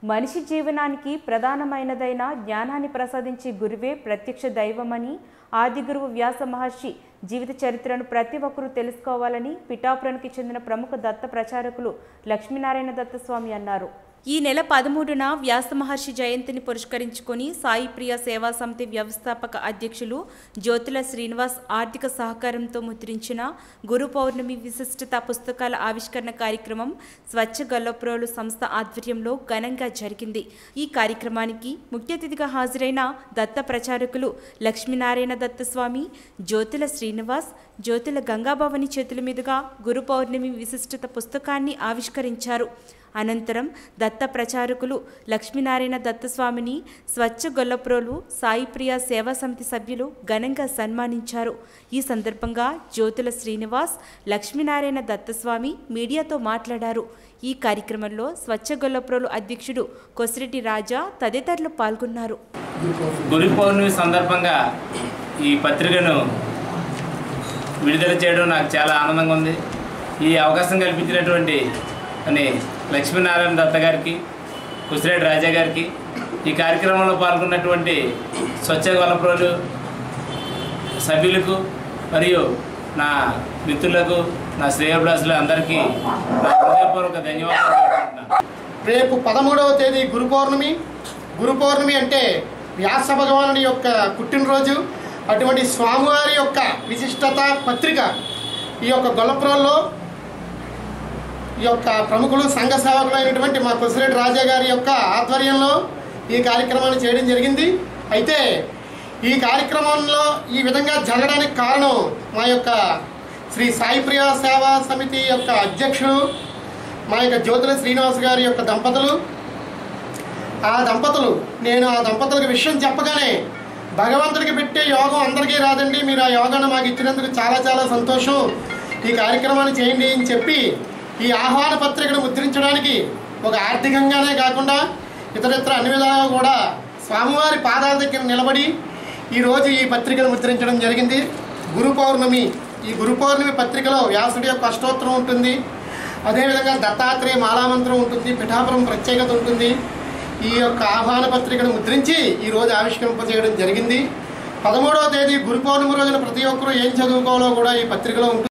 మనిషి జీవనానికి ప్రధానమైనదైన జ్ఞానాన్ని ప్రసాదించే గురువే ప్రత్యక్ష దైవమని ఆది గురువు వ్యాస మహర్షి జీవిత చరిత్రను ప్రతి ఒక్కరూ తెలుసుకోవాలని పిఠాపురానికి చెందిన ప్రముఖ దత్త ప్రచారకులు లక్ష్మీనారాయణ దత్త స్వామి అన్నారు ఈ నెల పదమూడున వ్యాస మహర్షి జయంతిని పురస్కరించుకొని సాయి ప్రియ సేవా సమితి వ్యవస్థాపక అధ్యక్షులు జ్యోతుల శ్రీనివాస్ ఆర్థిక సహకారంతో ముద్రించిన గురు పౌర్ణమి విశిష్టత పుస్తకాల ఆవిష్కరణ కార్యక్రమం స్వచ్ఛ గొల్లప్రోలు సంస్థ ఆధ్వర్యంలో ఘనంగా జరిగింది ఈ కార్యక్రమానికి ముఖ్య అతిథిగా హాజరైన దత్త ప్రచారకులు లక్ష్మీనారాయణ దత్తస్వామి జ్యోతుల శ్రీనివాస్ జ్యోతుల గంగాభవని చేతుల మీదుగా గురు పౌర్ణమి విశిష్టత పుస్తకాన్ని ఆవిష్కరించారు అనంతరం దత్త ప్రచారకులు లక్ష్మీనారాయణ దత్తస్వామిని స్వచ్ఛ గొల్లప్రోలు సాయి ప్రియ సేవా సమితి సభ్యులు ఘనంగా సన్మానించారు ఈ సందర్భంగా జ్యోతుల శ్రీనివాస్ లక్ష్మీనారాయణ దత్తస్వామి మీడియాతో మాట్లాడారు ఈ కార్యక్రమంలో స్వచ్ఛ గొల్లప్రోలు అధ్యక్షుడు కొసిరెడ్డి రాజా తదితరులు పాల్గొన్నారు గురు పౌర్ణమి సందర్భంగా ఈ పత్రికను విడుదల చేయడం నాకు చాలా ఆనందంగా ఉంది ఈ అవకాశం కల్పించినటువంటి అని లక్ష్మీనారాయణ దత్త గారికి కుసిరెడ్డి రాజా గారికి ఈ కార్యక్రమంలో పాల్గొన్నటువంటి స్వచ్ఛ గొల్లప్రోలు సభ్యులకు మరియు నా మిత్రులకు నా శ్రేయభిలాసులు అందరికీ నా హృదయపూర్వక ధన్యవాదాలు తెలుపుకుంటున్నాను. రేపు పదమూడవ తేదీ గురు పౌర్ణమి గురు పౌర్ణమి అంటే వ్యాస భగవానుని యొక్క పుట్టినరోజు అటువంటి స్వామివారి యొక్క విశిష్టత పత్రిక ఈ యొక్క గొల్లపురంలో ఈ యొక్క ప్రముఖులు సంఘ సేవకులు అయినటువంటి మా కొసిరెడ్డి రాజా గారి యొక్క ఆధ్వర్యంలో ఈ కార్యక్రమాన్ని చేయడం జరిగింది అయితే ఈ కార్యక్రమంలో ఈ విధంగా జరగడానికి కారణం మా యొక్క శ్రీ సాయి ప్రియ సేవా సమితి యొక్క అధ్యక్షుడు మా యొక్క జ్యోతుల శ్రీనివాస్ గారి యొక్క దంపతులు ఆ దంపతులు నేను ఆ దంపతులకు విషయం చెప్పగానే భగవంతుడికి పెట్టే యోగం అందరికీ రాదండి మీరు ఆ యోగాన్ని మాకు ఇచ్చినందుకు చాలా చాలా సంతోషం ఈ కార్యక్రమాన్ని చేయండి అని చెప్పి ఈ ఆహ్వాన పత్రికను ముద్రించడానికి ఒక ఆర్థికంగానే కాకుండా ఇతరితర అన్ని విధాలుగా కూడా స్వామివారి పాదాల దగ్గర నిలబడి ఈరోజు ఈ పత్రికను ముద్రించడం జరిగింది గురు పౌర్ణమి ఈ గురు పౌర్ణమి పత్రికలో వ్యాసుడి యొక్క అష్టోత్తరం ఉంటుంది అదేవిధంగా దత్తాత్రేయ మాలామంత్రం ఉంటుంది పిఠాపురం ప్రత్యేకత ఉంటుంది ఈ యొక్క ఆహ్వాన పత్రికను ముద్రించి ఈ రోజు ఆవిష్కరింపజేయడం జరిగింది పదమూడవ తేదీ గురు పౌర్ణమి రోజున ప్రతి ఒక్కరూ ఏం చదువుకోవాలో కూడా ఈ పత్రికలో ఉంటుంది